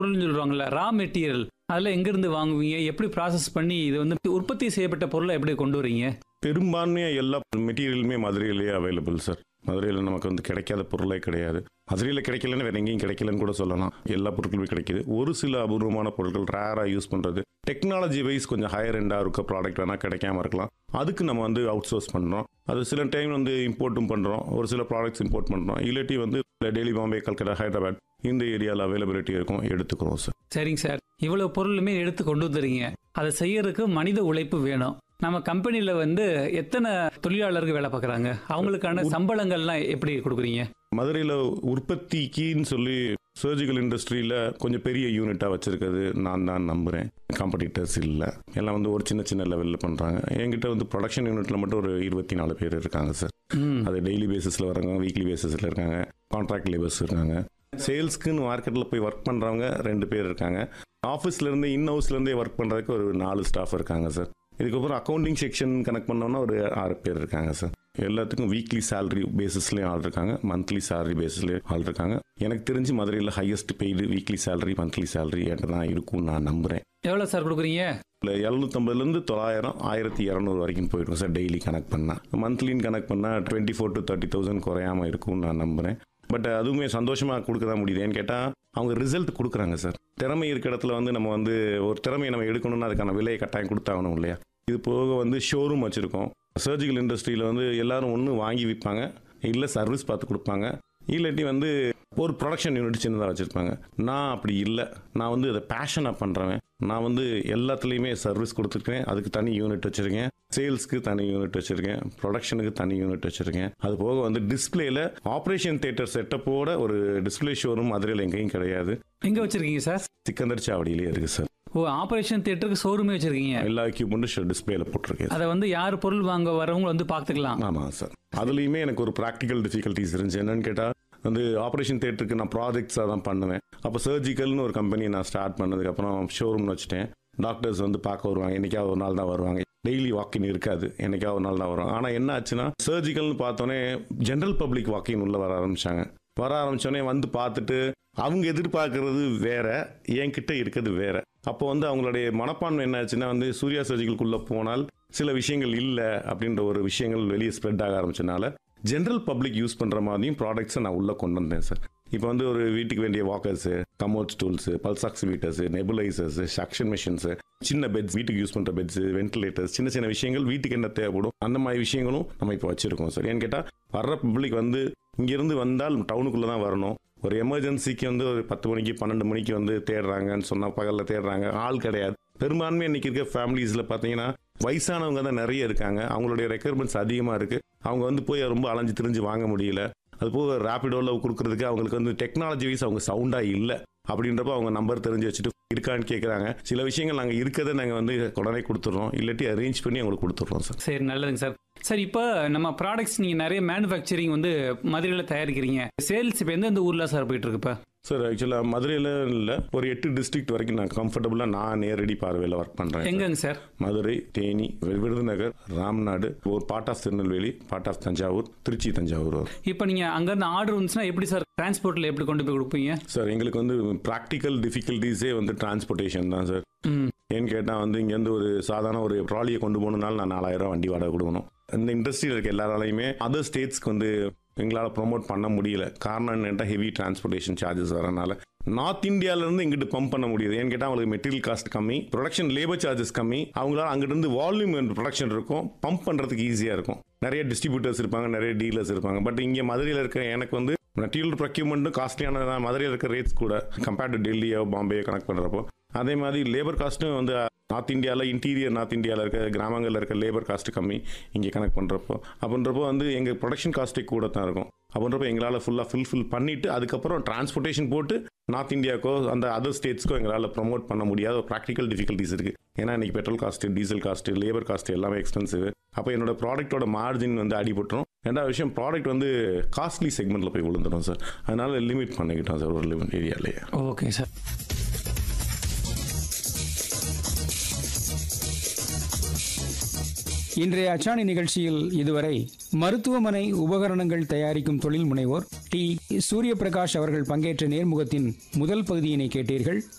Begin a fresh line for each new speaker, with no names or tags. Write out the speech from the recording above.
பொருள்னு சொல்றாங்கல்ல raw material அதெல்லாம் எங்க இருந்து வாங்குவீங்க எப்படி ப்ராசஸ் பண்ணி இது வந்து உற்பத்தி செய்யப்பட்ட பொருளை எப்படி கொண்டு வரீங்க
பெரும்பான்மையாக எல்லா மெட்டீரியலுமே மதுரையிலேயே அவைலபிள் சார் மதுரையில் நமக்கு வந்து கிடைக்காத பொருளே கிடையாது மதுரையில் கிடைக்கலன்னு வேற எங்கேயும் கிடைக்கலன்னு கூட சொல்லலாம் எல்லா பொருட்களுமே கிடைக்குது ஒரு சில அபூர்வமான பொருட்கள் ரேராக யூஸ் பண்ணுறது டெக்னாலஜி வைஸ் கொஞ்சம் ஹையர் எண்டாக இருக்க ப்ராடக்ட் வேணால் கிடைக்காம இருக்கலாம் அதுக்கு நம்ம வந்து அவுட் சோர்ஸ் பண்ணுறோம் அது சில டைம் வந்து இம்போர்ட்டும் பண்ணுறோம் ஒரு சில ப்ராடக்ட்ஸ் இம்போர்ட் பண்ணுறோம் இல்லாட்டி வந்து டெல்லி பாம்பே கல்கட்டா ஹைதராபாத் இந்த ஏரியாவில் அவைலபிலிட்டி இருக்கும் எடுத்துக்கிறோம் சார்
சரிங்க சார் இவ்வளவு பொருளுமே எடுத்து கொண்டு வந்துறீங்க அதை செய்யறதுக்கு மனித உழைப்பு வேணும் நம்ம கம்பெனில வந்து எத்தனை தொழிலாளர்கள் வேலை பார்க்குறாங்க அவங்களுக்கான சம்பளங்கள்லாம் எப்படி கொடுக்குறீங்க
மதுரையில் உற்பத்திக்குன்னு சொல்லி சர்ஜிக்கல் இண்டஸ்ட்ரியில் கொஞ்சம் பெரிய யூனிட்டாக வச்சுருக்கிறது நான் தான் நம்புகிறேன் காம்படிட்டர்ஸ் இல்லை எல்லாம் வந்து ஒரு சின்ன சின்ன லெவலில் பண்ணுறாங்க என்கிட்ட வந்து ப்ரொடக்ஷன் யூனிட்டில் மட்டும் ஒரு இருபத்தி நாலு பேர் இருக்காங்க சார்
ம்
அது டெய்லி பேசிஸில் வராங்க வீக்லி பேசிஸில் இருக்காங்க கான்ட்ராக்ட் லேபர்ஸ் இருக்காங்க சேல்ஸ்க்குன்னு மார்க்கெட்டில் போய் ஒர்க் பண்ணுறவங்க ரெண்டு பேர் இருக்காங்க ஆஃபீஸ்லேருந்து இன் ஹவுஸ்லேருந்தே ஒர்க் பண்ணுறதுக்கு ஒரு நாலு ஸ்டாஃப் இருக்காங்க சார் இதுக்கப்புறம் அக்கௌண்டிங் செக்ஷன் கனெக்ட் பண்ணோன்னா ஒரு ஆறு பேர் இருக்காங்க சார் எல்லாத்துக்கும் வீக்லி சேலரி பேசிஸ்லேயும் ஆள் இருக்காங்க மந்த்லி சேலரி பேசிஸ்லேயும் ஆள் இருக்காங்க எனக்கு தெரிஞ்சு மதுரையில் highest paid weekly salary monthly salary என்கிட்ட தான் இருக்கும்னு நான் நம்புகிறேன்
எவ்வளோ சார் கொடுக்குறீங்க
இல்லை எழுநூத்தம்பதுலேருந்து தொள்ளாயிரம் ஆயிரத்தி இரநூறு வரைக்கும் போயிடும் சார் டெய்லி கனெக்ட் பண்ணால் மந்த்லின்னு கனெக்ட் பண்ணால் twenty four to thirty thousand குறையாம இருக்கும்னு நான் நம்புகிறேன் பட் அதுவுமே சந்தோஷமாக கொடுக்க தான் முடியுது ஏன்னு கேட்டால் அவங்க ரிசல்ட் கொடுக்குறாங்க சார் திறமை இருக்க இடத்துல வந்து நம்ம வந்து ஒரு திறமையை நம்ம எடுக்கணும்னா அதுக்கான விலையை கட்டாயம் கொடுத்தாகணும் இல்லையா இது போக வந்து ஷோரூம் வச்சுருக்கோம் சர்ஜிக்கல் இண்டஸ்ட்ரியில் வந்து எல்லாரும் ஒன்று வாங்கி விற்பாங்க இல்லை சர்வீஸ் பார்த்து கொடுப்பாங்க இல்லாட்டி வந்து ஒரு ப்ரொடக்ஷன் யூனிட் சின்னதாக வச்சுருப்பாங்க நான் அப்படி இல்லை நான் வந்து அதை பேஷனாக பண்ணுறவன் நான் வந்து எல்லாத்துலேயுமே சர்வீஸ் கொடுத்துருக்கேன் அதுக்கு தனி யூனிட் வச்சுருக்கேன் சேல்ஸ்க்கு தனி யூனிட் வச்சுருக்கேன் ப்ரொடக்ஷனுக்கு தனி யூனிட் வச்சுருக்கேன் அது போக வந்து டிஸ்பிளேல ஆப்ரேஷன் தேட்டர் செட்டப்போட ஒரு டிஸ்பிளே ஷோரூம் மதுரையில் எங்கேயும் கிடையாது
எங்க வச்சிருக்கீங்க சார்
சிக்கந்தர் சாவடியிலே இருக்குது சார்
ஓ ஆபரேஷன் தியேட்டருக்கு ஷோரூமே வச்சிருக்கீங்க
எல்லா எக்யூப்மெண்ட்டும் டிஸ்பிளேல போட்டிருக்கேன்
அதை வந்து யார் பொருள் வாங்க வரவங்க வந்து பார்த்துக்கலாம்
ஆமாம் சார் அதுலேயுமே எனக்கு ஒரு ப்ராக்டிக்கல் டிஃபிகல்ட்டிஸ் இருந்துச்சு என்னன்னு கேட்டால் வந்து ஆப்ரேஷன் தேட்டருக்கு நான் ப்ராஜெக்ட்ஸாக தான் பண்ணுவேன் அப்போ சர்ஜிக்கல்னு ஒரு கம்பெனி நான் ஸ்டார்ட் பண்ணதுக்கப்புறம் ஷோரூம்னு வச்சுட்டேன் டாக்டர்ஸ் வந்து பார்க்க வருவாங்க என்னைக்காவது ஒரு நாள் தான் வருவாங்க டெய்லி வாக்கின் இருக்காது என்னைக்காவது ஒரு நாள் தான் வருவாங்க ஆனால் என்ன ஆச்சுன்னா சர்ஜிக்கல்னு பார்த்தோன்னே ஜென்ரல் பப்ளிக் வாக்கின் உள்ளே வர ஆரம்பிச்சாங்க வர ஆரம்பிச்சோடனே வந்து பார்த்துட்டு அவங்க எதிர்பார்க்கறது வேற என்கிட்ட இருக்கிறது வேற அப்போ வந்து அவங்களுடைய மனப்பான்மை என்ன ஆச்சுன்னா வந்து சூர்யா சர்ஜிக்கலுக்குள்ளே போனால் சில விஷயங்கள் இல்லை அப்படின்ற ஒரு விஷயங்கள் வெளியே ஸ்ப்ரெட் ஆக ஆரம்பிச்சனால ஜென்ரல் பப்ளிக் யூஸ் பண்ணுற மாதிரியும் ப்ராடக்ட்ஸை நான் உள்ளே கொண்டு வந்தேன் சார் இப்போ வந்து ஒரு வீட்டுக்கு வேண்டிய walkers commode stools pulse oximeters nebulizers suction machines சின்ன பெட்ஸ் வீட்டுக்கு யூஸ் பண்ணுற பெட்ஸ் வென்டிலேட்டர்ஸ் சின்ன சின்ன விஷயங்கள் வீட்டுக்கு என்ன தேவைப்படும் அந்த மாதிரி விஷயங்களும் நம்ம இப்போ வச்சிருக்கோம் சார் ஏன்னு கேட்டால் வர்ற பப்ளிக் வந்து இங்கேருந்து வந்தால் டவுனுக்குள்ளே தான் வரணும் ஒரு எமர்ஜென்சிக்கு வந்து ஒரு பத்து மணிக்கு பன்னெண்டு மணிக்கு வந்து தேடுறாங்கன்னு சொன்னால் பகலில் தேடுறாங்க ஆள் கிடையாது பெரும்பான்மை இன்னைக்கு இருக்க ஃபேமிலிஸில் பார்த்தீங்கன்னா வயசானவங்க தான் நிறைய இருக்காங்க அவங்களுடைய ரெக்குயர்மெண்ட்ஸ் அதிகமாக இருக்குது அவங்க வந்து போய் ரொம்ப அலைஞ்சு திரிஞ்சு வாங்க முடியல அது போக ரேப்பிடோவில் கொடுக்கறதுக்கு அவங்களுக்கு வந்து டெக்னாலஜி வைஸ் அவங்க சவுண்டாக இல்லை அப்படின்றப்ப அவங்க நம்பர் தெரிஞ்சு வச்சுட்டு இருக்கான்னு கேட்குறாங்க சில விஷயங்கள் நாங்கள் இருக்கதை நாங்கள் வந்து உடனே கொடுத்துட்றோம் இல்லாட்டி அரேஞ்ச் பண்ணி அவங்களுக்கு கொடுத்துட்றோம் சார்
சரி நல்லதுங்க சார் சார் இப்போ நம்ம ப்ராடக்ட்ஸ் நீங்கள் நிறைய மேனுஃபேக்சரிங் வந்து மதுரையில் தயாரிக்கிறீங்க சேல்ஸ் இப்போ எந்தெந்த ஊரில் சார் போயிட்டு இருக்கு இப்போ
சார் ஆக்சுவலாக மதுரையில் இல்லை ஒரு எட்டு டிஸ்ட்ரிக்ட் வரைக்கும் நான் கம்ஃபர்டபுளாக நான் நேரடி பார்வையில் ஒர்க் பண்ணுறேன்
எங்கங்க சார்
மதுரை தேனி விருதுநகர் ராம்நாடு ஒரு part of Tirunelveli part of Thanjavur Trichy Thanjavur வரும்
இப்போ நீங்கள் அங்கேருந்து ஆர்டர் வந்துச்சுன்னா எப்படி சார் டிரான்ஸ்போர்ட்டில் எப்படி கொண்டு போய் கொடுப்பீங்க
சார் எங்களுக்கு வந்து ப்ராக்டிக்கல் டிஃபிகல்ட்டிஸே வந்து டிரான்ஸ்போர்ட்டேஷன் தான் சார்
ம்
ஏன்னு கேட்டால் வந்து இங்கேருந்து ஒரு சாதாரண ஒரு ட்ராலியை கொண்டு போகணுனால நான் நாலாயிரம் வண்டி வாடகை கொடுக்கணும் இந்த இண்டஸ்ட்ரியில் இருக்க எல்லாராலையுமே அதர் ஸ்டேட்ஸ்க்கு வந்து எங்களால் ப்ரொமோட் பண்ண முடியல காரணம் என்னென்னா ஹெவி டிரான்ஸ்போர்ட்டேஷன் சார்ஜஸ் வரனால நார்த் இந்தியாவிலேருந்து இங்கிட்டு பம்ப் பண்ண முடியுது ஏன்னு கேட்டால் அவங்களுக்கு மெட்டீரியல் காஸ்ட் கம்மி ப்ரொடக்ஷன் லேபர் சார்ஜஸ் கம்மி அவங்களால அங்கிட்டிருந்து வால்யூம் ப்ரொடக்ஷன் இருக்கும் பம்ப் பண்ணுறதுக்கு ஈஸியாக இருக்கும் நிறைய டிஸ்ட்ரிபியூட்டர்ஸ் இருப்பாங்க நிறைய டீலர்ஸ் இருப்பாங்க பட் இங்கே மதுரையில் இருக்க எனக்கு வந்து மெட்டீரியல் ப்ரொக்யூமெண்ட்டும் காஸ்ட்லியான தான் மதுரையில் இருக்க ரேட்ஸ் கூட கம்பேர்ட் டு டெல்லியோ பாம்பேயோ கனெக்ட் பண்ணுறப்போ அதே மாதிரி லேபர் காஸ்ட்டும் வந்து நார்த் இந்தியாவில் இன்டீரியர் நார்த் இந்தியாவில் இருக்க கிராமங்களில் இருக்க லேபர் காஸ்ட் கம்மி இங்கே கனெக்ட் பண்ணுறப்போ அப்படின்றப்போ வந்து எங்கள் ப்ரொடக்ஷன் காஸ்ட்டே கூட தான் இருக்கும் அப்படின்றப்போ எங்களால் ஃபுல்லாக ஃபுல்ஃபில் பண்ணிவிட்டு அதுக்கப்புறம் டிரான்ஸ்போர்ட்டேஷன் போட்டு நார்த் இந்தியாக்கோ அந்த அதர் ஸ்டேட்ஸ்க்கோ எங்களால் ப்ரொமோட் பண்ண முடியாத ஒரு ப்ராக்டிக்கல் டிஃபிகல்ட்டிஸ் இருக்குது ஏன்னா இன்றைக்கி petrol cost diesel cost labour cost எல்லாமே எக்ஸ்பென்சிவ் அப்போ என்னோட ப்ராடக்ட்டோட மார்ஜின் வந்து அடிபட்டுரும் ரெண்டாவது விஷயம் ப்ராடக்ட் வந்து காஸ்ட்லி செக்மெண்ட்டில் போய் விழுந்துடும் சார் அதனால லிமிட் பண்ணிக்கிட்டோம் சார் ஒரு லிமிட் ஏரியாலேயே
ஓகே சார்
இன்றைய அச்சாணி நிகழ்ச்சியில் இதுவரை மருத்துவமனை உபகரணங்கள் தயாரிக்கும் தொழில் முனைவோர் டி சூரியபிரகாஷ் அவர்கள் பங்கேற்ற நேர்முகத்தின் முதல் பகுதியினை கேட்டீர்கள்